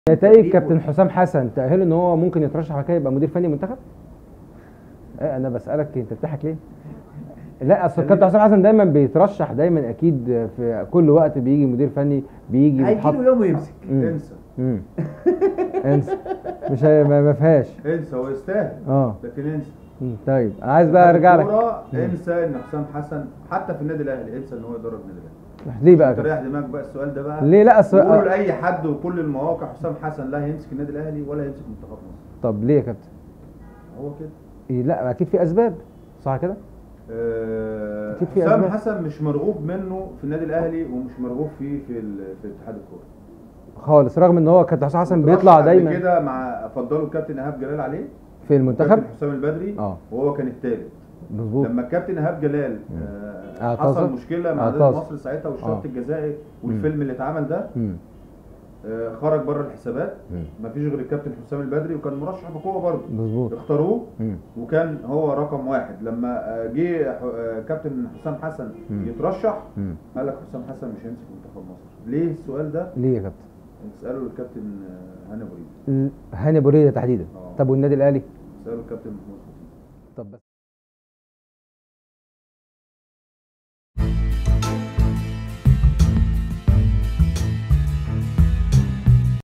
نتائج كابتن حسام حسن تأهله ان هو ممكن يترشح بعد كده يبقى مدير فني منتخب؟ ايه انا بسألك انت بتضحك ليه؟ لا اصل كابتن حسام حسن دايما بيترشح دايما اكيد في كل وقت بيجي مدير فني بيجي بيتحط هيجيله يوم ويمسك مم. انسى مم. انسى مش هي- ما ما فيهاش انسى هو يستاهل اه لكن انسى مم. طيب انا عايز بقى ارجع لك الكورة مم. انسى ان حسام حسن حتى في النادي الاهلي انسى ان هو يدرب النادي الاهلي ليه بقى كده؟ تريح دماغك بقى السؤال ده بقى ليه لا اصل قولوا لاي حد وكل المواقع حسام حسن لا هيمسك النادي الاهلي ولا هيمسك منتخب مصر طب ليه يا كابتن؟ هو كده إيه لا اكيد في اسباب صح كده؟ آه، أكيد في حسام أسباب. حسن مش مرغوب منه في النادي الاهلي ومش مرغوب فيه في ال- في اتحاد الكوره خالص رغم ان هو كابتن حسام حسن مترشح بيطلع قبل دايما كده مع فضلوا الكابتن ايهاب جلال عليه في المنتخب كابتن حسام البدري اه وهو كان الثالث مظبوط لما الكابتن ايهاب جلال آه، اعتذر. حصل مشكله مع اعتذر. نادي مصر ساعتها والشرط آه. الجزائي والفيلم اللي اتعمل ده مم. آه، خرج بره الحسابات مم. مفيش غير الكابتن حسام البدري وكان مرشح بقوه برضه مظبوط اختاروه مم. وكان هو رقم واحد لما آه، جه ح- آه، كابتن حسام حسن مم. يترشح مم. قال لك حسام حسن مش هيمسك منتخب مصر ليه السؤال ده ليه يا كابتن؟ اساله للكابتن آه، هاني بريد ال- هاني بوريده تحديدا آه. طب والنادي الاهلي اساله الكابتن محمود خطيب طب بس